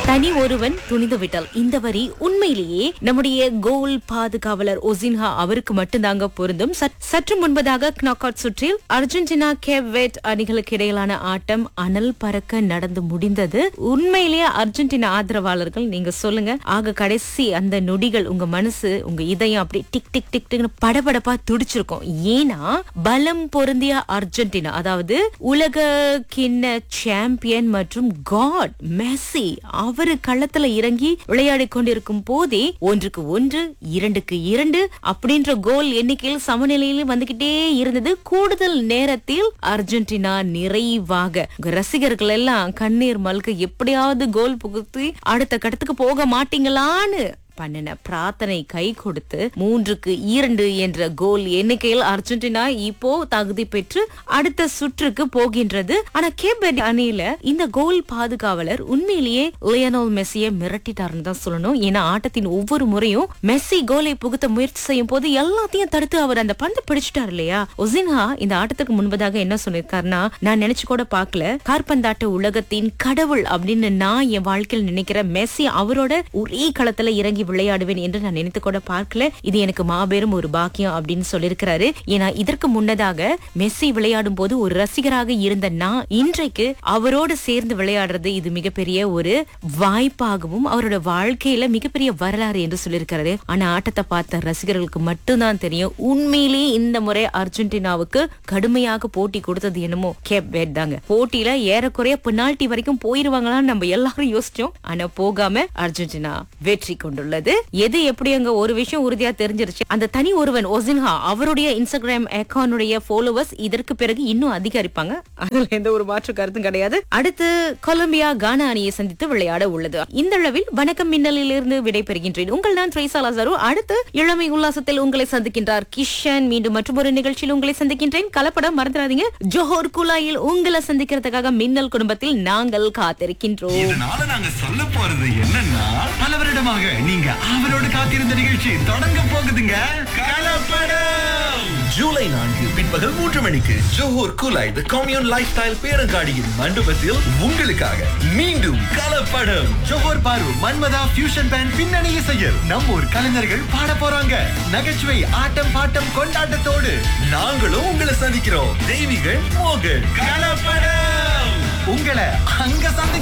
தனி ஒருவன் துணிந்து விட்டால் இந்த வரி உண்மையிலேயே நம்முடைய கோல் பாதுகாவலர் ஒசின்ஹா அவருக்கு மட்டும்தாங்க பொருந்தும் சற்- சற்று முன்பதாக நாக் அவுட் சுற்றில் அர்ஜென்டினா கேப்வெட் அணிகளுக்கு இடையிலான ஆட்டம் அனல் பறக்க நடந்து முடிந்தது உண்மையிலேயே அர்ஜென்டினா ஆதரவாளர்கள் நீங்க சொல்லுங்க ஆக கடைசி அந்த நொடிகள் உங்க மனசு உங்க இதயம் அப்படி டிக் டிக் டிக் டிக்னு படபடப்பா துடிச்சிருக்கும் ஏன்னா பலம் பொருந்திய அர்ஜென்டினா அதாவது உலக கிண்ண சாம்பியன் மற்றும் காட் மெஸ்ஸி அவரு களத்துல இறங்கி விளையாடி கொண்டிருக்கும் போதே ஒன்றுக்கு ஒன்று இரண்டுக்கு இரண்டு அப்படின்ற கோல் எண்ணிக்கையில் சமநிலையில் வந்துகிட்டே இருந்தது கூடுதல் நேரத்தில் அர்ஜென்டினா நிறைவாக உங்க ரசிகர்கள் எல்லாம் கண்ணீர் மல்க எப்படியாவது கோல் புகுத்தி அடுத்த கட்டத்துக்கு போக மாட்டீங்களான்னு பண்ணின பிரார்த்தனை கை கொடுத்து மூன்றுக்கு இரண்டு என்ற கோல் எண்ணிக்கையில் அர்ஜென்டினா இப்போ தகுதி பெற்று அடுத்த சுற்றுக்கு போகின்றது ஆனா கேபெட் அணியில இந்த கோல் பாதுகாவலர் உண்மையிலேயே லியனோல் மெஸ்ஸியை மிரட்டிட்டாருன்னு தான் சொல்லணும் ஏன்னா ஆட்டத்தின் ஒவ்வொரு முறையும் மெஸ்ஸி கோலை புகுத்த முயற்சி செய்யும் போது எல்லாத்தையும் தடுத்து அவர் அந்த பந்து பிடிச்சிட்டார் இல்லையா ஒசின்ஹா இந்த ஆட்டத்துக்கு முன்பதாக என்ன சொல்லியிருக்காருன்னா நான் நினைச்சு கூட பார்க்கல கார்பந்தாட்ட உலகத்தின் கடவுள் அப்படின்னு நான் என் வாழ்க்கையில் நினைக்கிற மெஸ்ஸி அவரோட ஒரே களத்துல இறங்கி விளையாடுவேன் என்று நான் நினைத்து கூட பார்க்கல இது எனக்கு மாபெரும் ஒரு பாக்கியம் அப்படின்னு சொல்லியிருக்கிறாரு ஏன்னா இதற்கு முன்னதாக மெஸ்ஸி விளையாடும் போது ஒரு ரசிகராக இருந்த நான் இன்றைக்கு அவரோடு சேர்ந்து விளையாடுறது இது மிகப்பெரிய ஒரு வாய்ப்பாகவும் அவரோட வாழ்க்கையில மிகப்பெரிய வரலாறு என்று சொல்லியிருக்கிறாரு ஆனா ஆட்டத்தை பார்த்த ரசிகர்களுக்கு மட்டும்தான் தெரியும் உண்மையிலேயே இந்த முறை அர்ஜென்டினாவுக்கு கடுமையாக போட்டி கொடுத்தது என்னமோ கேப் வேட் தாங்க போட்டியில ஏறக்குறைய பெனால்டி வரைக்கும் போயிருவாங்களான்னு நம்ம எல்லாரும் யோசிச்சோம் ஆனா போகாம அர்ஜென்டினா வெற்றி கொண்டுள்ளது எது எப்படி அங்க ஒரு விஷயம் உறுதியா தெரிஞ்சிருச்சு அந்த தனி ஒருவன் ஒசின்ஹா அவருடைய இன்ஸ்டாகிராம் அக்கௌண்டுடைய ஃபாலோவர்ஸ் இதற்கு பிறகு இன்னும் அதிகரிப்பாங்க அதுல எந்த ஒரு மாற்று கருத்தும் கிடையாது அடுத்து கொலம்பியா கானா அணியை சந்தித்து விளையாட உள்ளது இந்த அளவில் வணக்கம் மின்னலில் இருந்து விடைபெறுகின்றேன் உங்கள் நான் ட்ரேசா லாசாரு அடுத்து இளமை உல்லாசத்தில் உங்களை சந்திக்கின்றார் கிஷன் மீண்டும் மற்றொரு நிகழ்ச்சியில் உங்களை சந்திக்கின்றேன் கலப்படம் மறந்துடாதீங்க ஜோஹர் குழாயில் உங்களை சந்திக்கிறதுக்காக மின்னல் குடும்பத்தில் நாங்கள் காத்திருக்கின்றோம் இதனால நாங்க சொல்ல போறது என்னன்னா பல வருடமாக நீங்க அவரோடு காத்திருந்த நிகழ்ச்சி தொடங்க போகுதுங்க கலப்படம் ஜூலை நான்கு பிற்பகல் மூன்று மணிக்கு Johor Kulai the commune lifestyle பேரங்காடியின் மண்டபத்தில் உங்களுக்காக மீண்டும் கலப்படம் ஜோஹூர் பாரு மன்மதா ஃபியூஷன் பேண்ட் பின்னணி இசையர் நம்ம ஊர் கலைஞர்கள் பாட போறாங்க நகைச்சுவை ஆட்டம் பாட்டம் கொண்டாட்டத்தோடு நாங்களும் உங்களை சந்திக்கிறோம் தெய்வீகள் மோகன் கலப்படம் உங்களை அங்க சந்தி